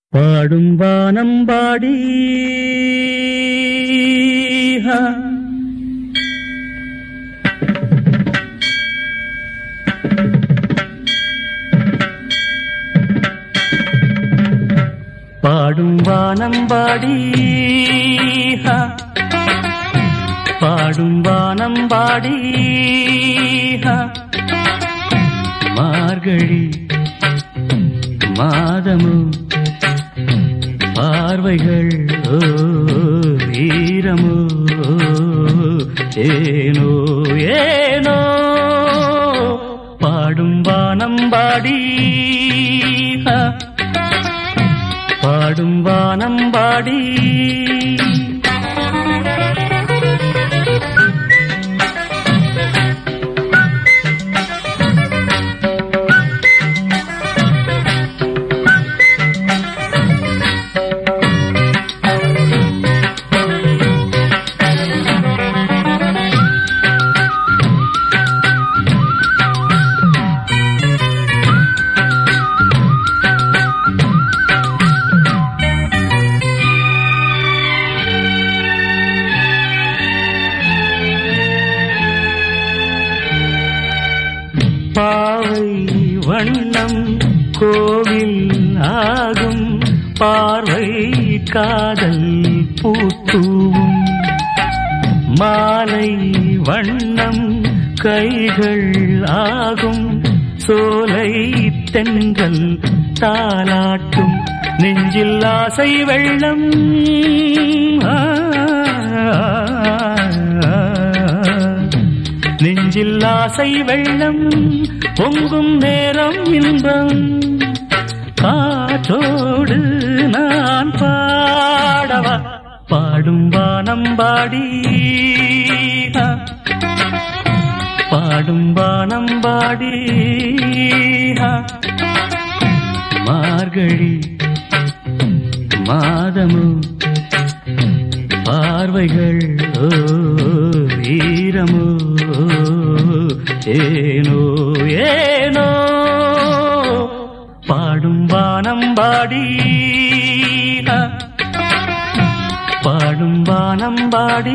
பாடும் வானம்பாடி ஹா. பாடும் வானம்பாடி ஹா. பாடும் வானம்பாடி ஹா. மார்கழி மாதமும் பார்வைகள் ஓ ஈரமோ ஏனோ ஏனோ பாடும் வானம்பாடி ஹா. பாடும் வானம்பாடி பாவை வண்ணம் கோவில் ஆகும் பார்வை காதல் பூத்தூவும் மாலை வண்ணம் கைகள் ஆகும் சோலை தென்றல் தாலாட்டும் நெஞ்சில் ஆசை வெள்ளம் ஆ, நெஞ்சில் ஆசை வெள்ளம் பொங்கும் நேரம் இன்பம் காற்றோடு நான் பாடவா பாடும் வானம்பாடி ஆ, பாடும் வானம்பாடி ஆ, மார்கழி மாதமும் பார்வைகள் ஓ ஈரமோ ஏனோ ஏனோ பாடும் வானம்பாடி ஆ, பாடும் வானம்பாடி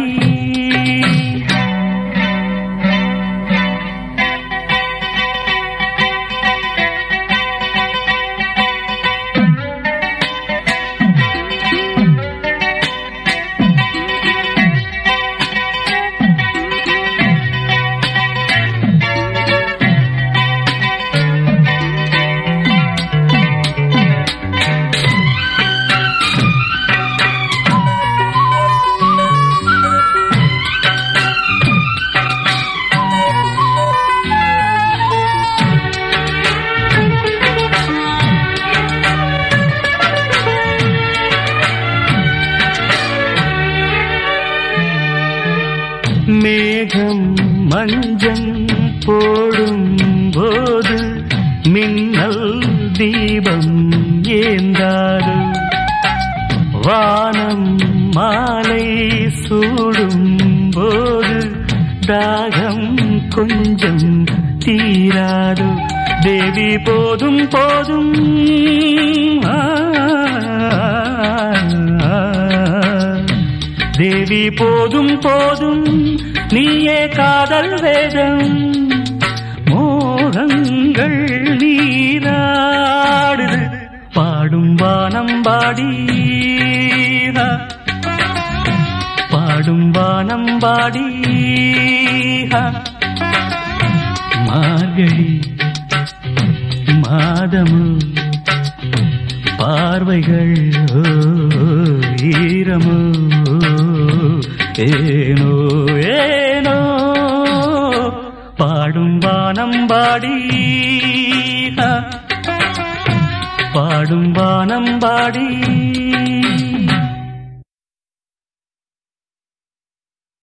மேகம் மஞ்சம் போடும் போது மின்னல் தீபம் ஏந்தாது வானம் மாலை சூடும் போது தாகம் கொஞ்சம் தீராது தேவி போதும் போதும் ஆ, ஆ, தேவி போதும் போதும் நீயே காதல் வேதம் மோகங்கள் நீராடுது பாடும் வானம் பாடி பாடும் வானம் பாடி மார்கழி மாதமும் பார்வைகள் ஓ, ஈரமோ ஏனோ ஏனோ பாடும் வானம்பாடி ஆ, பாடும் வானம்பாடி